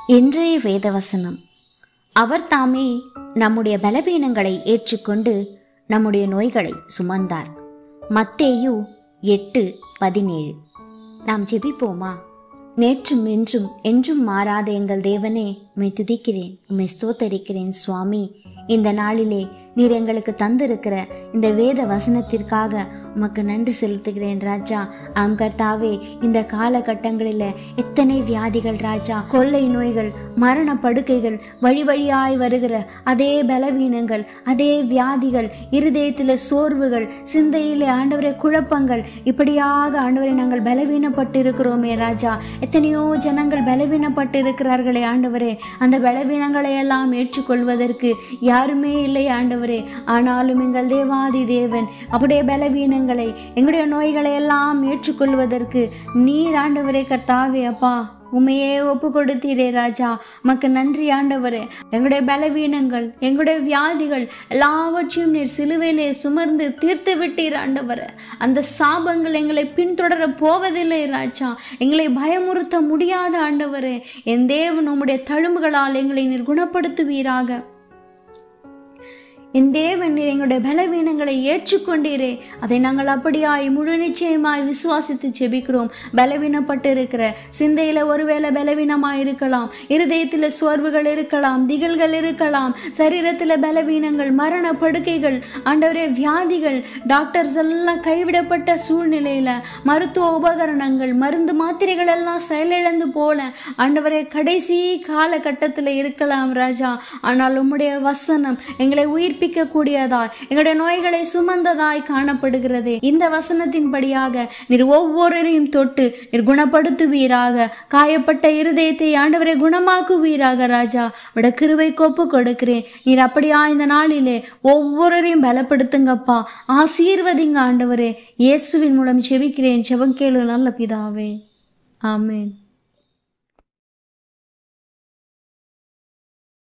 இன்றைய வேதவசனம் அவர் தாமே நம்முடைய பலவீனங்களை ஏற்றுக்கொண்டு நம்முடைய நோய்களை சுமந்தார் மத்தேயு எட்டு பதினேழு நாம் ஜெபிப்போமா நேற்றும் இன்றும் என்றும் மாறாத எங்கள் தேவனே உம்மை துதிக்கிறேன் உம்மை ஸ்தோத்தரிக்கிறேன் சுவாமி இந்த நாளிலே நீர் எங்களுக்கு தந்திருக்கிற இந்த வேத வசனத்திற்காக உமக்கு நன்றி செலுத்துகிறேன் ராஜா ஆம் கர்த்தாவே இந்த காலகட்டங்களில் எத்தனை வியாதிகள் ராஜா கொள்ளை நோய்கள் மரண படுக்கைகள் வழி வழியாய் வருகிற அதே பலவீனங்கள் அதே வியாதிகள் இருதயத்தில் சோர்வுகள் சிந்தையிலே ஆண்டவரே குழப்பங்கள் இப்படியாக ஆண்டவரை நாங்கள் பலவீனப்பட்டு இருக்கிறோமே ராஜா எத்தனையோ ஜனங்கள் பலவீனப்பட்டு இருக்கிறார்களே ஆண்டவரே அந்த பலவீனங்களை எல்லாம் ஏற்றுக்கொள்வதற்கு யாருமே இல்லை ஆண்டவரே ஆனாலும் எங்கள் தேவாதி தேவன் அப்படியே பலவீனங்களை எங்களுடைய நோய்களை எல்லாம் ஏற்றுக்கொள்வதற்கு நீர் ஆண்டவரே கர்த்தாவே அப்பா உண்மையே ஒப்பு கொடுத்தீரே ராஜா உமக்கு நன்றி ஆண்டவரே எங்களுடைய பலவீனங்கள் எங்களுடைய வியாதிகள் எல்லாவற்றையும் நீர் சிலுவையிலே சுமர்ந்து தீர்த்து விட்டீர் ஆண்டவரே அந்த சாபங்கள் எங்களை பின்தொடர போவதில்லை ராஜா எங்களை பயமுறுத்த முடியாத ஆண்டவரே என் தேவன் உம்முடைய தழும்புகளால் எங்களை நீர் குணப்படுத்துவீராக என் தேவன் நீர் எங்களுடைய பலவீனங்களை ஏற்றுக்கொண்டீரே அதை நாங்கள் அப்படியாய் முழு நிச்சயமாய் விசுவாசித்து ஜெபிக்கிறோம் பலவீனப்பட்டு இருக்கிற சிந்தையில ஒருவேளை பலவீனமாய் இருக்கலாம் இருதயத்தில் சோர்வுகள் இருக்கலாம் திகழ்கள் இருக்கலாம் சரீரத்தில் பலவீனங்கள் மரண படுக்கைகள் ஆண்டவரே வியாதிகள் டாக்டர்ஸ் எல்லாம் கைவிடப்பட்ட சூழ்நிலையில மருத்துவ உபகரணங்கள் மருந்து மாத்திரைகள் எல்லாம் செயலிழந்து போல ஆண்டவரே கடைசி காலகட்டத்தில் இருக்கலாம் ராஜா ஆனால் உம்முடைய வசனம் எங்களை உயிர் உயிர்ப்பிக்க கூடியதாய் எங்களுடைய நோய்களை சுமந்ததாய் காணப்படுகிறது இந்த வசனத்தின்படியாக நீர் ஒவ்வொருவரையும் தொட்டு நீர் குணப்படுத்துவீராக காயப்பட்ட இருதயத்தை ஆண்டவரை குணமாக்குவீராக ராஜா விட கிருவை கோப்பு கொடுக்கிறேன் நீர் அப்படியா இந்த நாளிலே ஒவ்வொருவரையும் பலப்படுத்துங்கப்பா ஆசீர்வதிங்க ஆண்டவரே இயேசுவின் மூலம் செபிக்கிறேன் செவங்கேளு நல்ல பிதாவே ஆமேன்